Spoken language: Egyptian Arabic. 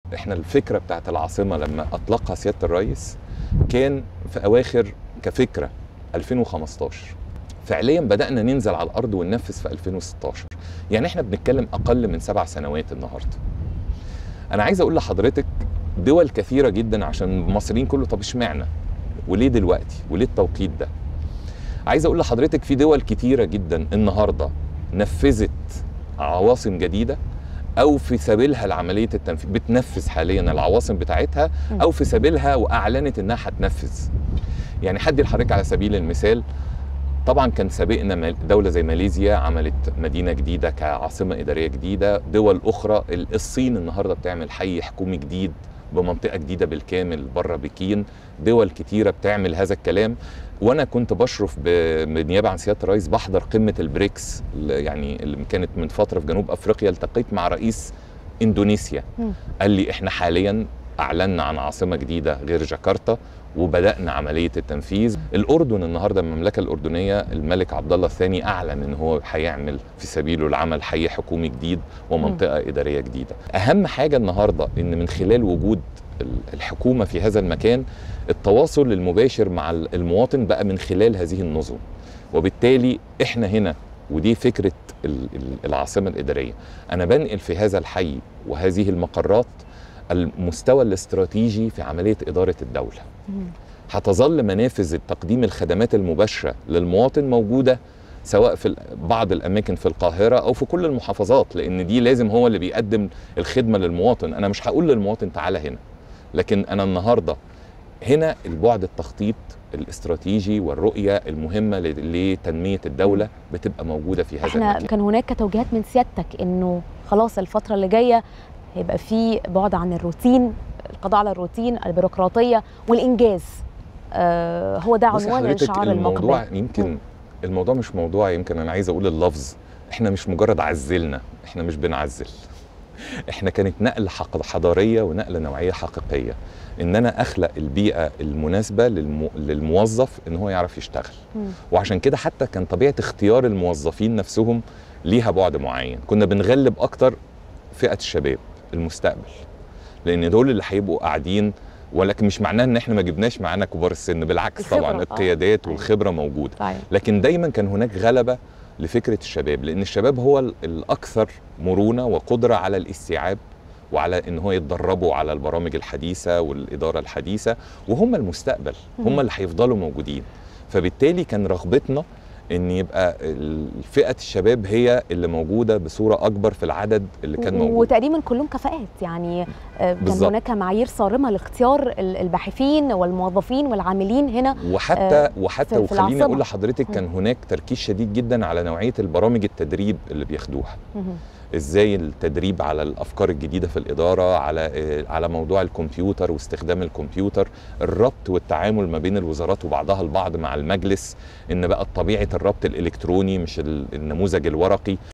احنا الفكره بتاعت العاصمه لما اطلقها سياده الرئيس كان في اواخر كفكره 2015 فعليا بدانا ننزل على الارض وننفذ في 2016 يعني احنا بنتكلم اقل من سبع سنوات النهارده انا عايز اقول لحضرتك دول كثيره جدا عشان المصريين كله طب اشمعنى وليه دلوقتي وليه التوقيت ده عايز اقول لحضرتك في دول كتيره جدا النهارده نفذت عواصم جديده او في سبيلها لعمليه التنفيذ بتنفذ حاليا العواصم بتاعتها او في سبيلها واعلنت انها هتنفذ يعني حد لحضرتك على سبيل المثال طبعا كان سابقنا مال- دولة زي ماليزيا عملت مدينة جديدة كعاصمة إدارية جديدة دول أخرى ال- الصين النهاردة بتعمل حي حكومي جديد بمنطقة جديدة بالكامل بره بكين دول كتيرة بتعمل هذا الكلام وأنا كنت بشرف ب- بالنيابة عن سيادة الرئيس بحضر قمة البريكس اللي يعني اللي كانت من فترة في جنوب أفريقيا التقيت مع رئيس إندونيسيا مم. قال لي إحنا حاليا أعلنا عن عاصمة جديدة غير جاكرتا وبدانا عمليه التنفيذ الاردن النهارده المملكه الاردنيه الملك عبد الله الثاني اعلن ان هو هيعمل في سبيله العمل حي حكومي جديد ومنطقه اداريه جديده اهم حاجه النهارده ان من خلال وجود ال- الحكومه في هذا المكان التواصل المباشر مع ال- المواطن بقى من خلال هذه النظم وبالتالي احنا هنا ودي فكره ال- ال- العاصمه الاداريه انا بنقل في هذا الحي وهذه المقرات المستوى الاستراتيجي في عمليه اداره الدوله مم. هتظل منافذ تقديم الخدمات المباشره للمواطن موجوده سواء في ال- بعض الاماكن في القاهره او في كل المحافظات لان دي لازم هو اللي بيقدم الخدمه للمواطن انا مش هقول للمواطن تعالى هنا لكن انا النهارده هنا البعد التخطيط الاستراتيجي والرؤيه المهمه ل- لتنميه الدوله بتبقى موجوده في هذا احنا المكان كان هناك توجيهات من سيادتك انه خلاص الفتره اللي جايه هيبقى في بعد عن الروتين القضاء على الروتين البيروقراطيه والانجاز آه هو ده بصي عنوان حضرتك الشعار الموضوع المقبل يمكن مم. الموضوع مش موضوع يمكن انا عايز اقول اللفظ احنا مش مجرد عزلنا احنا مش بنعزل احنا كانت نقله حق- حضاريه ونقله نوعيه حقيقيه ان انا اخلق البيئه المناسبه للمو... للموظف ان هو يعرف يشتغل مم. وعشان كده حتى كان طبيعه اختيار الموظفين نفسهم ليها بعد معين كنا بنغلب اكتر فئه الشباب المستقبل لان دول اللي هيبقوا قاعدين ولكن مش معناه ان احنا ما جبناش معانا كبار السن بالعكس الخبرة، طبعا آه. القيادات أيوة. والخبره موجوده طيب لكن دايما كان هناك غلبه لفكره الشباب لان الشباب هو ال- الاكثر مرونه وقدره على الاستيعاب وعلى ان هو يتدربوا على البرامج الحديثه والاداره الحديثه وهم المستقبل مم. هم اللي هيفضلوا موجودين فبالتالي كان رغبتنا ان يبقى ال- فئه الشباب هي اللي موجوده بصوره اكبر في العدد اللي كان موجود وتقريبا كلهم كفاءات يعني آه، كان بالظبط. هناك معايير صارمه لاختيار ال- الباحثين والموظفين والعاملين هنا وحتى آه، وحتى في- في وخليني العاصمة. اقول لحضرتك كان هناك تركيز شديد جدا على نوعيه البرامج التدريب اللي بياخدوها مهم. ازاي التدريب على الافكار الجديده في الاداره على آه، على موضوع الكمبيوتر واستخدام الكمبيوتر الربط والتعامل ما بين الوزارات وبعضها البعض مع المجلس ان بقى طبيعه الربط الالكتروني مش ال- النموذج الورقي